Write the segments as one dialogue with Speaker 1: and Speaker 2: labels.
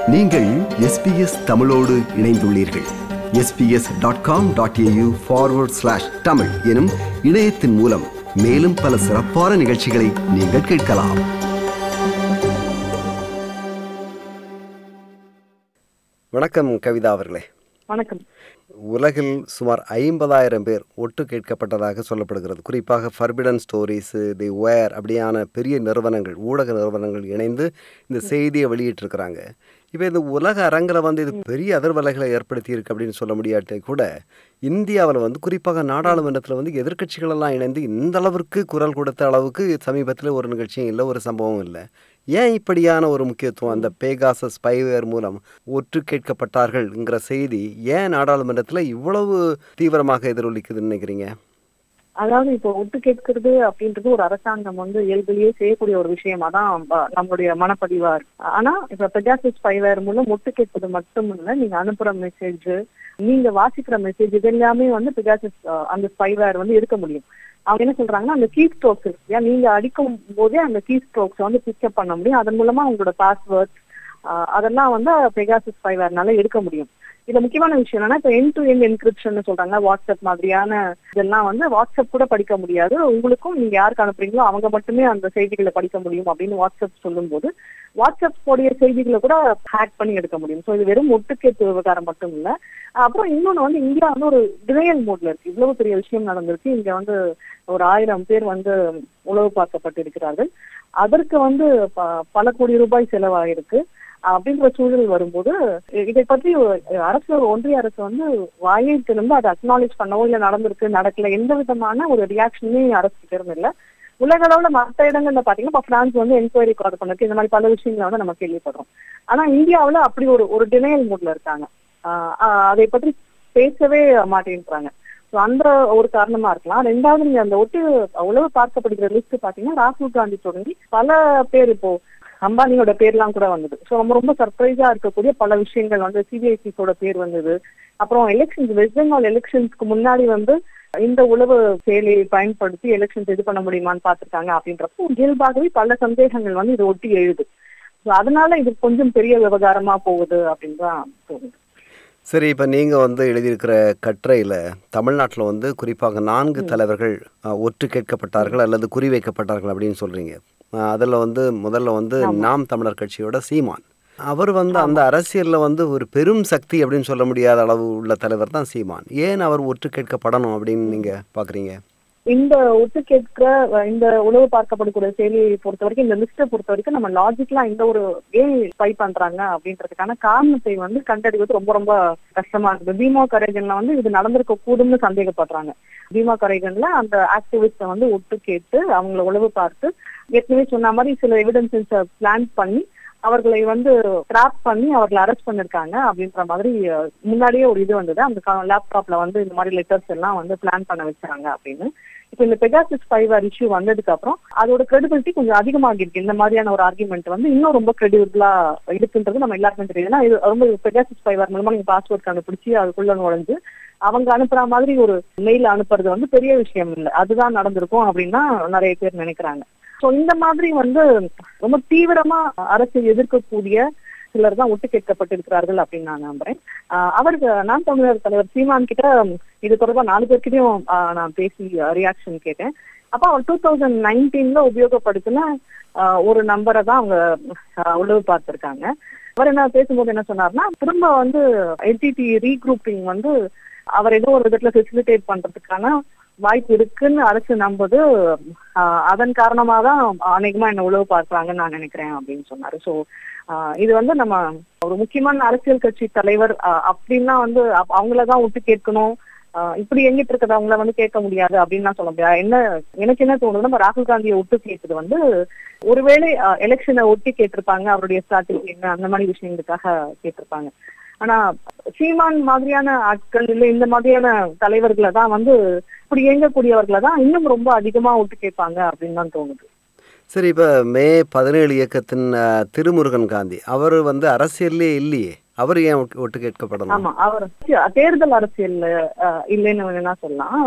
Speaker 1: நீங்கள் எஸ்பிஎஸ் தமிழோடு இணைந்துள்ளீர்கள் SBS dot com dot AU forward slash Tamil எனும் இணையத்தின் மூலம் மேலும் பல சிறப்பான நிகழ்ச்சிகளை நீங்கள் கேட்கலாம் வணக்கம் கவிதா அவர்களே
Speaker 2: வணக்கம்
Speaker 1: உலகில் சுமார் ஐம்பதாயிரம் பேர் ஒட்டு கேட்கப்பட்டதாக சொல்லப்படுகிறது குறிப்பாக ஃபர்பிடன் ஸ்டோரிஸு தி வேர் அப்படியான பெரிய நிறுவனங்கள் ஊடக நிறுவனங்கள் இணைந்து இந்த செய்தியை வெளியிட்டிருக்கிறாங்க இப்போ இந்த உலக அரங்கில் வந்து இது பெரிய அதிர்வலைகளை ஏற்படுத்தியிருக்கு அப்படின்னு சொல்ல முடியாட்டே கூட இந்தியாவில் வந்து குறிப்பாக நாடாளுமன்றத்தில் வந்து எதிர்க்கட்சிகள் எல்லாம் இணைந்து இந்த அளவிற்கு குரல் கொடுத்த அளவுக்கு சமீபத்தில் ஒரு நிகழ்ச்சியும் இல்லை ஒரு சம்பவம் இல்லை ஏன் இப்படியான ஒரு முக்கியத்துவம் அந்த பேகாசஸ் ஸ்பைவேர் மூலம் ஒற்று கேட்கப்பட்டார்கள்ங்கிற செய்தி ஏன் நாடாளுமன்றத்தில் இவ்வளவு தீவிரமாக எதிரொலிக்குதுன்னு நினைக்கிறீங்க
Speaker 2: அதாவது இப்போ ஒட்டு கேட்கிறது அப்படின்றது ஒரு அரசாங்கம் வந்து இயல்பிலேயே செய்யக்கூடிய ஒரு விஷயமா தான் ப- நம்மளுடைய மனப்பதிவா இருக்கு ஆனா இப்ப பெஜாசிஸ் ஸ்பைவேர் மூலம் ஒட்டு கேட்பது மட்டும் இல்ல நீங்க அனுப்புற மெசேஜ் நீங்க வாசிக்கிற மெசேஜ் இது எல்லாமே வந்து பெஜாசிஸ் அந்த ஸ்பைவேர் வந்து எடுக்க முடியும் அவங்க என்ன சொல்றாங்கன்னா அந்த கீ ஸ்ட்ரோக்ஸ் இருக்கு இல்லையா? நீங்க அடிக்கும் போதே அந்த கீ ஸ்ட்ரோக்ஸ் வந்து பிக்கப் பண்ண முடியும் அதன் மூலமா உங்களோட பாஸ்வேர்ட்ஸ் அதெல்லாம் வந்து பெகாசிஸ் ஸ்பைவேர்னால எடுக்க முடியும் இதுல முக்கியமான விஷயம் என்னன்னா இப்ப என் டு என் என்கிரிப்ஷன் சொல்றாங்க வாட்ஸ்அப் மாதிரியான இதெல்லாம் வந்து வாட்ஸ்அப் கூட படிக்க முடியாது உங்களுக்கும் நீங்க யாருக்கு அனுப்புறீங்களோ அவங்க மட்டுமே அந்த செய்திகளை படிக்க முடியும் அப்படின்னு வாட்ஸ்அப் சொல்லும்போது வாட்ஸ்அப் உடைய செய்திகளை கூட ஹேக் பண்ணி எடுக்க முடியும் சோ இது வெறும் ஒட்டுக்கேட்டு விவகாரம் மட்டும் இல்ல அப்புறம் இன்னொன்னு வந்து இந்தியா வந்து ஒரு டிரையல் மோட்ல இருக்கு இவ்வளவு பெரிய விஷயம் நடந்திருக்கு இங்க வந்து ஒரு ஆயிரம் பேர் வந்து உளவு பார்க்கப்பட்டிருக்கிறார்கள் அதற்கு வந்து ப- பல கோடி ரூபாய் செலவாயிருக்கு அப்படின்ற சூழல் வரும்போது இதை பற்றி அரசு ஒன்றிய அரசு வந்து வாயை திறந்து அதை அக்னாலேஜ் பண்ணவோ இல்ல நடந்திருக்கு நடக்கல எந்த விதமான ஒரு ரியாக்ஷனுமே அரசு இருந்து இல்ல உலக அளவுல மற்ற இடங்கள்ல பாத்தீங்கன்னா இப்ப பிரான்ஸ் வந்து என்கொயரி கால் பண்ணிருக்கு இந்த மாதிரி பல விஷயங்களை வந்து நம்ம கேள்விப்படுறோம் ஆனா இந்தியாவுல அப்படி ஒரு ஒரு டினையல் மூட்ல இருக்காங்க ஆஹ் ஆஹ் அதை பற்றி பேசவே மாட்டேன்றாங்க ஸோ அந்த ஒரு காரணமா இருக்கலாம் ரெண்டாவது நீங்க அந்த ஒட்டு உளவு பார்க்கப்படுகிற லிஸ்ட் பாத்தீங்கன்னா ராகுல் காந்தி தொடங்கி பல பேர் இப்போ அம்பானியோட பேர்லாம் கூட வந்தது ஸோ ரொம்ப ரொம்ப சர்ப்ரைஸா இருக்கக்கூடிய பல விஷயங்கள் வந்து சிபிஐசிஸோட பேர் வந்தது அப்புறம் எலெக்ஷன்ஸ் வெஸ்ட் பெங்கால் எலெக்ஷன்ஸ்க்கு முன்னாடி வந்து இந்த உளவு செயலியை பயன்படுத்தி எலெக்ஷன்ஸ் இது பண்ண முடியுமான்னு பார்த்திருக்காங்க அப்படின்றப்போ இயல்பாகவே பல சந்தேகங்கள் வந்து இதை ஒட்டி எழுது ஸோ அதனால இது கொஞ்சம் பெரிய விவகாரமா போகுது அப்படின்னு தான் தோணுது
Speaker 1: சரி இப்போ நீங்கள் வந்து எழுதியிருக்கிற கட்டுரையில் தமிழ்நாட்டில் வந்து குறிப்பாக நான்கு தலைவர்கள் அஹ், ஒற்று கேட்கப்பட்டார்கள் அல்லது குறிவைக்கப்பட்டார்கள் அப்படின்னு சொல்கிறீங்க அதில் வந்து முதல்ல வந்து நாம் தமிழர் கட்சியோட சீமான் அவர் வந்து அந்த அரசியலில் வந்து ஒரு பெரும் சக்தி அப்படின்னு சொல்ல முடியாத அளவு உள்ள தலைவர் தான் சீமான் ஏன் அவர் ஒற்று கேட்கப்படணும் அப்படின்னு நீங்கள் பார்க்குறீங்க
Speaker 2: இந்த ஒட்டு கேட்கிற அஹ், இந்த உளவு பார்க்கப்படக்கூடிய செயலியை பொறுத்த வரைக்கும் இந்த லிஸ்ட்டை பொறுத்த வரைக்கும் நம்ம லாஜிக்கலா இந்த ஒரு ஏன் ஸ்பை பண்றாங்க அப்படின்றதுக்கான காரணத்தை வந்து கண்டறிவது ரொம்ப ரொம்ப கஷ்டமா இருக்குது பீமா கரைகன்ல வந்து இது நடந்திருக்க கூடும்னு சந்தேகப்படுறாங்க பீமா கரைகன்ல அந்த ஆக்டிவிஸ்ட வந்து ஒட்டு கேட்டு அவங்கள உளவு பார்த்து ஏற்கனவே சொன்ன மாதிரி சில எவிடன்சஸ் பிளான் பண்ணி அவர்களை வந்து ட்ராப் பண்ணி அவர்களை அரெஸ்ட் பண்ணிருக்காங்க அப்படின்ற மாதிரி அஹ், முன்னாடியே ஒரு இது வந்தது அந்த லேப்டாப்ல வந்து இந்த மாதிரி லெட்டர்ஸ் எல்லாம் வந்து பிளான் பண்ண வச்சாங்க அப்படின்னு இப்போ இந்த பெகாசிஸ் ஃபைவர் இஷ்யூ வந்ததுக்கு அப்புறம் அதோட கிரெடிபிலிட்டி கொஞ்சம் அதிகமாகி இருக்கு இந்த மாதிரியான ஒரு ஆர்குமெண்ட் வந்து இன்னும் ரொம்ப கிரெடிபிளா இருக்குன்றது நம்ம எல்லாருக்கும் தெரியும் ஏன்னா இது ரொம்ப பெகாசிஸ் ஃபைவர் மூலமா நீங்க பாஸ்வேர்ட் கண்டுபிடிச்சி அதுக்குள்ள நுழைஞ்சு அவங்க அனுப்புற மாதிரி ஒரு மெயில் அனுப்புறது வந்து பெரிய விஷயம் இல்லை அதுதான் நடந்திருக்கும் அப்படின்னு தான் நிறைய பேர் நினைக்கிறாங்க சோ இந்த மாதிரி வந்து ரொம்ப தீவிரமா அரசை எதிர்க்கக்கூடிய சிலர் தான் ஒட்டு கேட்கப்பட்டிருக்கிறார்கள் அப்படின்னு நான் நம்புறேன் ஆஹ் அவருக்கு நான் தமிழர் தலைவர் சீமான் கிட்ட இது தொடர்பா நாலு பேர்கிட்டயும் ஆஹ் நான் பேசி ரியாக்ஷன் கேட்டேன் அப்ப அவர் டூ தௌசண்ட் நைன்டீன்ல உபயோகப்படுத்தின ஆஹ் ஒரு நம்பரை தான் அவங்க ஆஹ் உளவு பார்த்திருக்காங்க அவர் என்ன பேசும்போது என்ன சொன்னார்னா திரும்ப வந்து எல்டிடி ரீக்ரூப்பிங் வந்து அவர் ஏதோ ஒரு விதத்துல ஃபெசிலிட்டேட் பண்றதுக்கான வாய்ப்பு இருக்குன்னு அரசு நம்புது ஆஹ் அதன் காரணமா தான் அநேகமா என்ன உளவு பார்க்கறாங்கன்னு நான் நினைக்கிறேன் அப்படின்னு சொன்னாரு சோ இது வந்து நம்ம ஒரு முக்கியமான அரசியல் கட்சி தலைவர் ஆஹ் அப்படின்னா வந்து அப்- அவங்களதான் விட்டு கேட்கணும் ஆஹ் இப்படி எங்கிட்டு இருக்கிறத அவங்கள வந்து கேட்க முடியாது அப்படின்னு சொல்ல முடியாது என்ன எனக்கு என்ன தோணுதுன்னா நம்ம ராகுல் காந்தியை ஒட்டு கேட்டது வந்து ஒருவேளை எலெக்ஷனை ஒட்டி கேட்டிருப்பாங்க அவருடைய ஸ்ட்ராட்டஜி என்ன அந்த மாதிரி விஷயங்களுக்காக கேட்டிருப்பாங்க ஆனா சீமான் மாதிரியான ஆட்கள் இல்ல இந்த மாதிரியான தலைவர்களை தான் வந்து இப்படி இயங்கக்கூடியவர்களை தான் இன்னும் ரொம்ப அதிகமா ஒட்டு கேட்பாங்க அப்படின்னு தான் தோணுது
Speaker 1: சரி இப்போ மே பதினேழு இயக்கத்தின் அஹ், திருமுருகன் காந்தி அவர் வந்து அரசியல்லே இல்லையே அவர் ஏன் ஒட்டு- ஒட்டு கேட்கப்படணும்
Speaker 2: ஆமா அவர் தேர்தல் அரசியல் அஹ், இல்லைன்னு வேணா சொல்லலாம்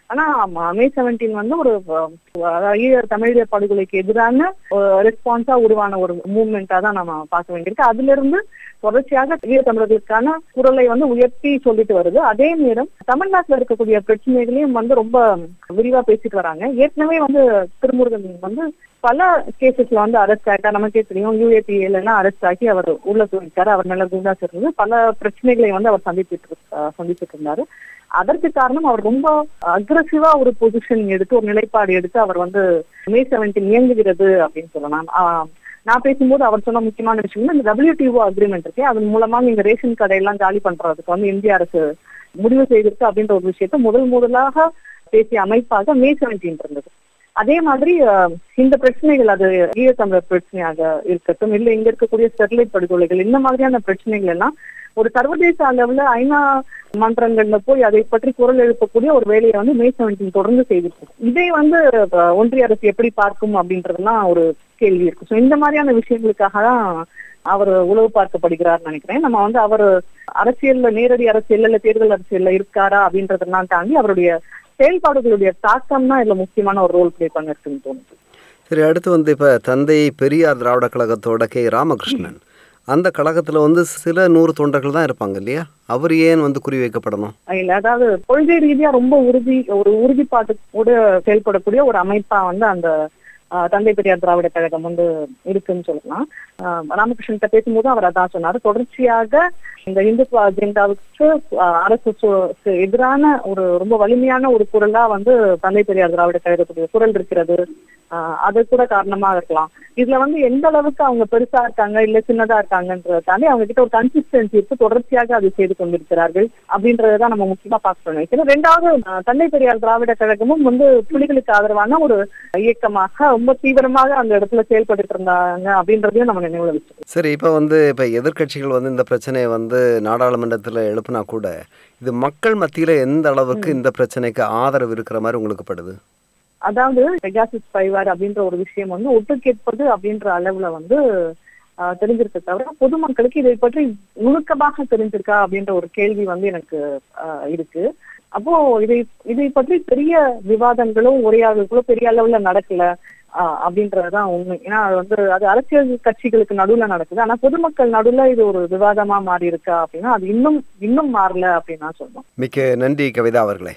Speaker 2: ஆனா ம- மே செவன்டீன் வந்து ஒரு அஹ், அதாவது ஈழ தமிழீழ படுகொலைக்கு எதிரான ரெஸ்பான்ஸா உருவான ஒரு மூவ்மெண்டா தான் நம்ம பார்க்க வேண்டியிருக்கு அதுல இருந்து தொடர்ச்சியாக ஈழ தமிழர்களுக்கான குரலை வந்து உயர்த்தி சொல்லிட்டு வருது அதே நேரம் தமிழ்நாட்டுல இருக்கக்கூடிய பிரச்சனைகளையும் வந்து ரொம்ப விரிவா பேசிட்டு வராங்க ஏற்கனவே வந்து திருமுருகன் வந்து பல கேசஸ்ல வந்து அரெஸ்ட் ஆயிட்டா நமக்கே தெரியும் யூஏபிஏல எல்லாம் அரெஸ்ட் ஆகி அவர் உள்ள போயிருக்காரு அவர் மேல குண்டாஸ் இருந்து பல பிரச்சனைகளை வந்து அவர் சந்திச்சுட்டு இரு- அஹ் சந்திச்சுட்டு இருந்தாரு அதற்கு காரணம் அவர் ரொம்ப அக்ரஸிவா ஒரு பொசிஷன் எடுத்து ஒரு நிலைப்பாடு எடுத்து அவர் வந்து மே செவன்டீன் இயங்குகிறது அப்படின்னு சொல்லலாம் ஆஹ் நான் பேசும்போது அவர் சொன்ன முக்கியமான விஷயம் இந்த டபிள்யூடிஓ அக்ரிமெண்ட் இருக்கு அதன் மூலமா நீங்க ரேஷன் கடையெல்லாம் காலி பண்றதுக்கு வந்து இந்திய அரசு முடிவு செய்திருக்கு அப்படின்ற ஒரு விஷயத்த முதல் முதலாக பேசிய அமைப்பாக மே செவன்டீன் இருந்தது அதே மாதிரி அஹ், இந்த பிரச்சனைகள் அது ஈழத்தமிழர் பிரச்சனையாக இருக்கட்டும் இல்ல இங்க இருக்கக்கூடிய ஸ்டெர்லைட் படுகொலைகள் இந்த மாதிரியான பிரச்சனைகள் எல்லாம் ஒரு சர்வதேச அளவுல ஐநா மன்றங்கள்ல போய் அதை பற்றி குரல் எழுப்பக்கூடிய ஒரு வேலையை வந்து மே செவன்டீன் தொடர்ந்து செய்திருக்கு இதை வந்து அஹ், ஒன்றிய அரசு எப்படி பார்க்கும் அப்படின்றதுலாம் ஒரு கேள்வி இருக்கு ஸோ இந்த மாதிரியான விஷயங்களுக்காக தான் அவர் உளவு பார்க்கப்படுகிறார்னு நினைக்கிறேன் நம்ம வந்து அவர் அரசியல்ல நேரடி அரசியல்ல இல்ல தேர்தல் அரசியல்ல இருக்காரா அப்படின்றதெல்லாம் தாண்டி அவருடைய செயல்பாடுகளுடைய தாக்கம் தான் இதுல முக்கியமான ஒரு ரோல் பிளே பண்ணிருக்குன்னு தோணுது
Speaker 1: சரி அடுத்து வந்து இப்போ தந்தை பெரியார் திராவிட கழகத்தோட கே ராமகிருஷ்ணன் அந்த கழகத்தில் வந்து சில நூறு தொண்டர்கள் தான் இருப்பாங்க இல்லையா அவர் ஏன் வந்து குறி வைக்கப்படணும்
Speaker 2: இல்ல அதாவது கொள்கை ரீதியா ரொம்ப உறுதி ஒரு உறுதிப்பாட்டோட செயல்படக்கூடிய ஒரு அமைப்பா வந்து அந்த ஆஹ், தந்தை பெரியார் திராவிட கழகம் வந்து இருக்குன்னு சொல்லலாம் ஆஹ், ராமகிருஷ்ணன் கிட்ட பேசும்போது அவர் அதான் சொன்னாரு தொடர்ச்சியாக இந்த இந்துத்துவ அஜெண்டாவுக்கு ஆஹ், அரசு சு- எதிரான ஒரு ரொம்ப வலிமையான ஒரு குரலா வந்து தந்தை பெரியார் திராவிட கழகத்துடைய குரல் இருக்கிறது ஆஹ், அது கூட காரணமா இருக்கலாம் இதுல வந்து எந்த அளவுக்கு அவங்க பெருசா இருக்காங்க இல்ல சின்னதா இருக்காங்கன்றத தாண்டி அவங்க கிட்ட ஒரு கன்சிஸ்டன்சி இருக்கு தொடர்ச்சியாக அதை செய்து கொண்டிருக்கிறார்கள் அப்படின்றதான் நம்ம முக்கியமா பார்க்கணும் வைக்கணும் ரெண்டாவது அஹ், தந்தை பெரியார் திராவிட கழகமும் வந்து புலிகளுக்கு ஆதரவான ஒரு இயக்கமாக ரொம்ப தீவிரமாக அந்த இடத்துல செயல்பட்டு இருந்தாங்க அப்படின்றதையும் நம்ம நினைவுல வச்சுக்கணும்
Speaker 1: சரி இப்போ வந்து இப்போ எதிர்க்கட்சிகள் வந்து இந்த பிரச்சனையை வந்து நாடாளுமன்றத்தில் எழுப்புனா கூட இது மக்கள் மத்தியில் எந்த அளவுக்கு இந்த பிரச்சனைக்கு ஆதரவு இருக்கிற மாதிரி உங்களுக்கு படுது
Speaker 2: அதாவது பெகாசிஸ் பைவார் அப்படின்ற ஒரு விஷயம் வந்து ஒட்டு கேட்பது அப்படின்ற அளவுல வந்து ஆஹ், தெரிஞ்சிருக்க தவிர பொதுமக்களுக்கு இதை பற்றி நுணுக்கமாக தெரிஞ்சிருக்கா அப்படின்ற ஒரு கேள்வி வந்து எனக்கு ஆஹ், இருக்கு அப்போ இதை இதை பற்றி பெரிய விவாதங்களும் உரையாடல்களும் பெரிய அளவுல நடக்கல ஆஹ், அப்படின்றதுதான் உண்மை ஏன்னா அது வந்து அது அரசியல் கட்சிகளுக்கு நடுவுல நடக்குது ஆனா பொதுமக்கள் நடுவுல இது ஒரு விவாதமா மாறி இருக்கா அப்படின்னா அது இன்னும் இன்னும் மாறல அப்படின்னு நான் சொல்றேன்
Speaker 1: மிக்க நன்றி கவிதா அவர்களே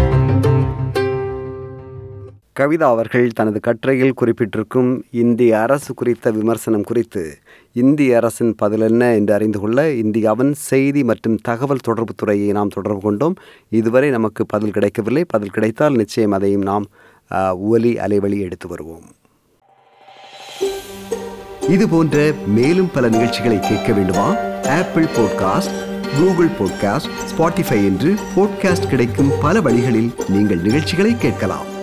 Speaker 1: கவிதா அவர்கள் தனது கட்டுரையில் குறிப்பிட்டிருக்கும் இந்திய அரசு குறித்த விமர்சனம் குறித்து இந்திய அரசின் பதில் என்ன என்று அறிந்து கொள்ள இந்தியாவின் செய்தி மற்றும் தகவல் தொடர்புத் துறையை நாம் தொடர்பு கொண்டோம் இதுவரை நமக்கு பதில் கிடைக்கவில்லை பதில் கிடைத்தால் நிச்சயம் அதையும் நாம் ஆ, ஒலி அலைவழி எடுத்து வருவோம் இது போன்ற மேலும் பல நிகழ்ச்சிகளை கேட்க வேண்டுமா Apple podcast Google podcast Spotify என்று பாட்காஸ்ட் கிடைக்கும் பல வழிகளில் நீங்கள் நிகழ்ச்சிகளை கேட்கலாம்